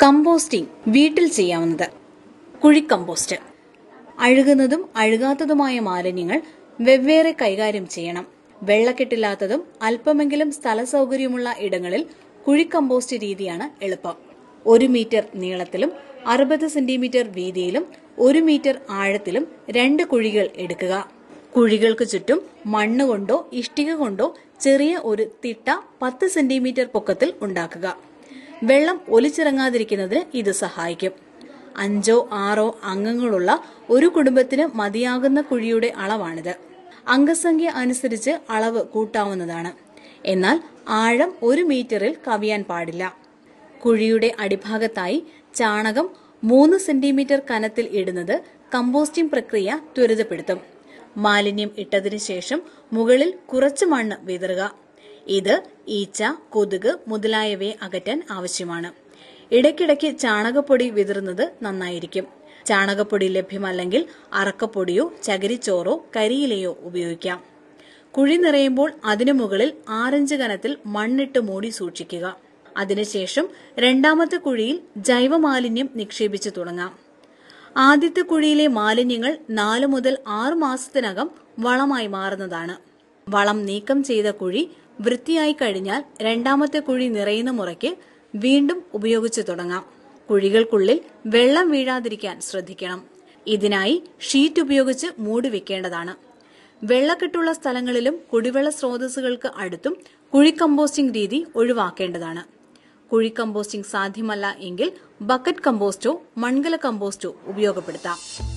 composting വീട്ടിൽ ചെയ്യാവുന്നത് കുഴി compost അഴുകുന്നതും അഴുകാത്തതുമായ മാലിന്യങ്ങൾ വെവ്വേറെ കൈകാര്യം ചെയ്യണം വെള്ളക്കെട്ടില്ലാത്തതും അല്പമെങ്കിലും സ്ഥല സൗകര്യമുള്ള ഇടങ്ങളിൽ കുഴി കമ്പോസ്റ്റ് രീതിയാണ് എളുപ്പം ഒരു മീറ്റർ നീളത്തിലും അറുപത് സെന്റിമീറ്റർ വീതിയിലും ഒരു മീറ്റർ ആഴത്തിലും രണ്ട് കുഴികൾ എടുക്കുക കുഴികൾക്ക് ചുറ്റും മണ്ണ് കൊണ്ടോ ഇഷ്ടിക കൊണ്ടോ ചെറിയ ഒരു തിട്ട പത്ത് സെന്റിമീറ്റർ പൊക്കത്തിൽ ഉണ്ടാക്കുക വെള്ളം ഒലിച്ചിറങ്ങാതിരിക്കുന്നതിന് ഇത് സഹായിക്കും അഞ്ചോ ആറോ അംഗങ്ങളുള്ള ഒരു കുടുംബത്തിന് മതിയാകുന്ന കുഴിയുടെ അളവാണിത് അംഗസംഖ്യ അനുസരിച്ച് അളവ് കൂട്ടാവുന്നതാണ് എന്നാൽ ആഴം ഒരു മീറ്ററിൽ കവിയാൻ പാടില്ല കുഴിയുടെ അടിഭാഗത്തായി ചാണകം മൂന്ന് സെന്റിമീറ്റർ കനത്തിൽ ഇടുന്നത് കമ്പോസ്റ്റിംഗ് പ്രക്രിയ ത്വരിതപ്പെടുത്തും മാലിന്യം ഇട്ടതിനു ശേഷം മുകളിൽ കുറച്ച് മണ്ണ് വിതറുക ഇത് ഈച്ച കൊതുക് മുതലായവയെ അകറ്റാൻ ആവശ്യമാണ് ഇടയ്ക്കിടയ്ക്ക് ചാണകപ്പൊടി വിതറുന്നത് നന്നായിരിക്കും ചാണകപ്പൊടി ലഭ്യമല്ലെങ്കിൽ അറക്കപ്പൊടിയോ ചകിരിച്ചോറോ കരിയിലയോ ഉപയോഗിക്കാം കുഴി നിറയുമ്പോൾ അതിനു മുകളിൽ ആറഞ്ച് കനത്തിൽ മണ്ണിട്ട് മൂടി സൂക്ഷിക്കുക അതിനുശേഷം രണ്ടാമത്തെ കുഴിയിൽ ജൈവമാലിന്യം നിക്ഷേപിച്ചു തുടങ്ങാം ആദ്യത്തെ കുഴിയിലെ മാലിന്യങ്ങൾ നാല് മുതൽ ആറ് മാസത്തിനകം വളമായി മാറുന്നതാണ് വളം നീക്കം ചെയ്ത കുഴി വൃത്തിയായി കഴിഞ്ഞാൽ രണ്ടാമത്തെ കുഴി നിറയുന്ന മുറയ്ക്ക് വീണ്ടും ഉപയോഗിച്ചു തുടങ്ങാം കുഴികൾക്കുള്ളിൽ വെള്ളം വീഴാതിരിക്കാൻ ശ്രദ്ധിക്കണം ഇതിനായി ഷീറ്റ് ഉപയോഗിച്ച് മൂടി വെക്കേണ്ടതാണ് വെള്ളക്കെട്ടുള്ള സ്ഥലങ്ങളിലും കുടിവെള്ള സ്രോതസ്സുകൾക്ക് അടുത്തും കുഴി കമ്പോസ്റ്റിംഗ് രീതി ഒഴിവാക്കേണ്ടതാണ് കുഴി കമ്പോസ്റ്റിംഗ് സാധ്യമല്ല എങ്കിൽ ബക്കറ്റ് കമ്പോസ്റ്റോ മൺകല കമ്പോസ്റ്റോ ഉപയോഗപ്പെടുത്താം